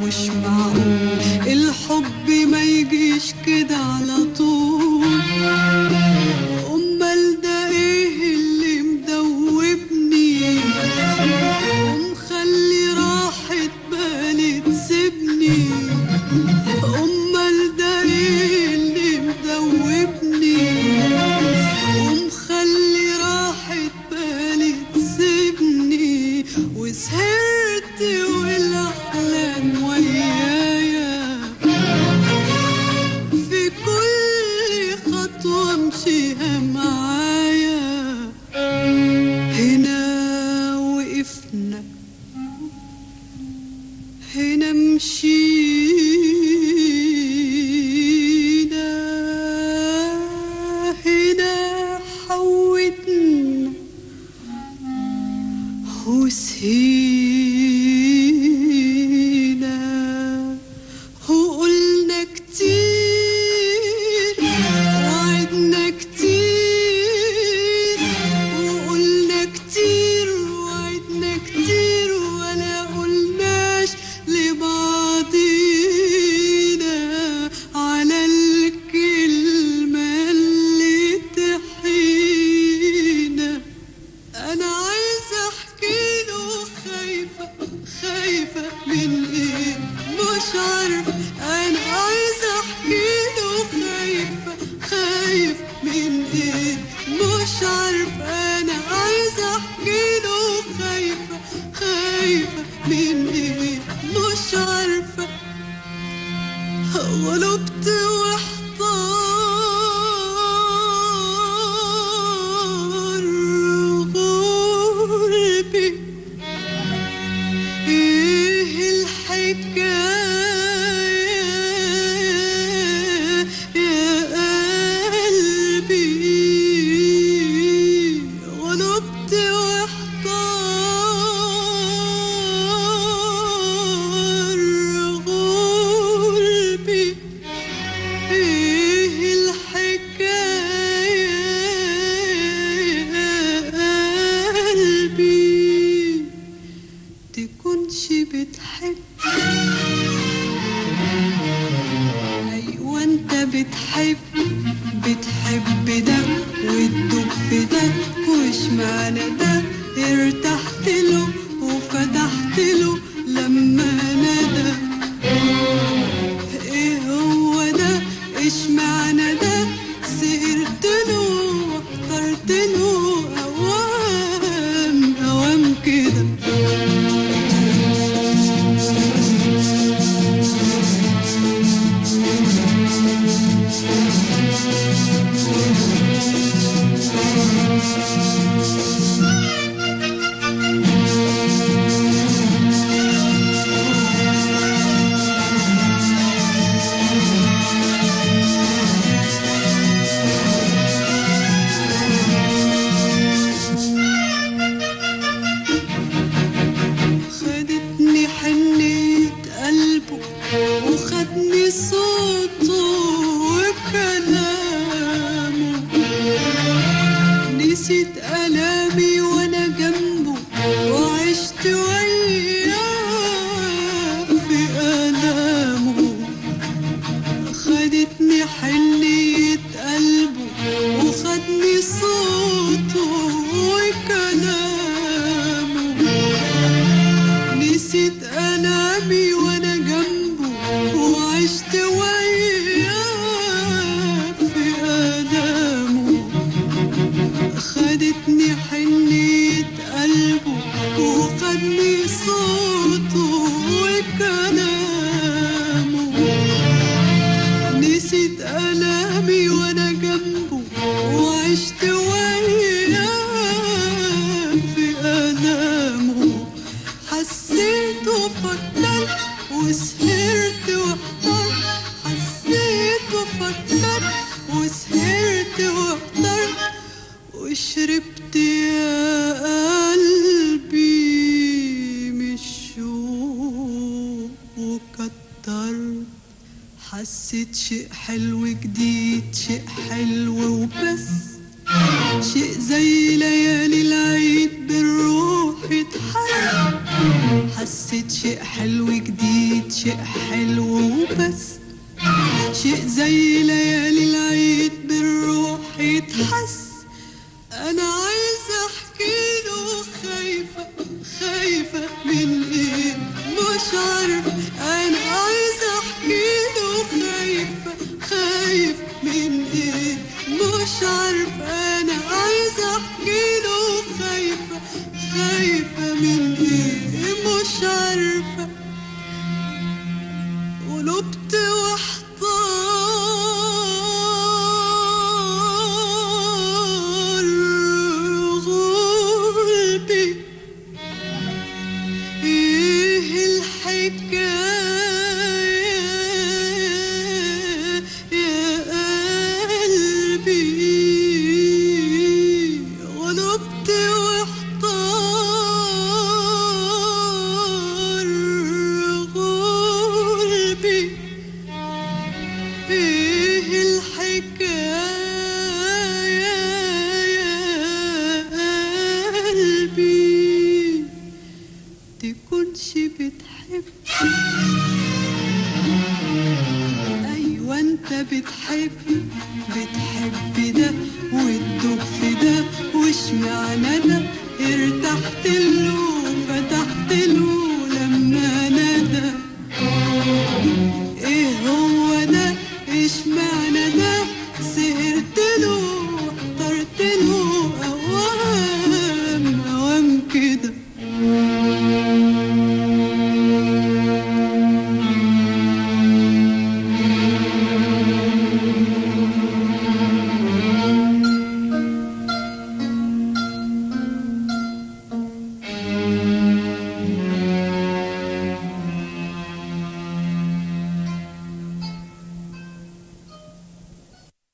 مش معقول الحب ما يجيش كده على طول امال ده ايه اللي مدوبني ومخلي راحة بالي تسيبني امال ده ايه اللي مدوبني ومخلي راحة بالي تسيبني وسهرت والاحلام ويايا في كل خطوة امشيها معايا هنا وقفنا هنا مشينا هنا حودنا وسهينا وقلنا كتير وعدنا كتير وقلنا كتير وعدنا كتير ولا قلناش لبعضينا على الكلمة اللي تحينا انا عايزه احكي له خايفه خايفه من ايه مش عارف انا عايزه احكي له خايفه خايف من ايه مش عارف انا عايزه احكي له خايفه خايفه من ايه مش عارفه غلبت واحتار غربي ايه الحكاية يا قلبي غلبت واحتار غربي ايه الحكاية يا قلبي تكونش بتحب ايوه انت بتحب بتحب ده وتدوب في ده وش معنى ده ارتحت له وفتحت له لما ندى ايه هو ده ايش معنى ده سهرت له واخترت له اوام اوام كده خدتني حنية قلبه وخدني صوته وكلامه نسيت ألامي وأنا جنبه وعشت وياه في ألامه خدتني حنية قلبه وخدني صوته وكلامه نسيت ألامي وأنا جنبه وعشت وياه في ألامه خدتني حنية قلبه وخدني صوته وكلامه نسيت ألامي وأنا جنبه وعشت وياه في ألامه حسيت وفكرت وسهرت واحترت حسيت وفكرت وسهرت واحترت وشربت يا قلبي من الشوق وكترت حسيت شيء حلو جديد شيء حلو وبس شيء زي ليالي العيد بالروح اتحس حسيت شيء حلو جديد شيء حلو وبس شيء زي ليالي العيد بالروح يتحس انا عايزه احكي له خايفه خايفه من ايه مش عارفه انا عايزه احكي له خايفه خايف من ايه مش عارفه انا عايزه احكي له خايفه خايفه من ايه مش عارفه قلبت واحتار غلبي ايه الحكاية يا قلبي غلبت واحتار غلبي ايه الحكاية يا قلبي تكونش بتحب ايوه انت بتحب بتحب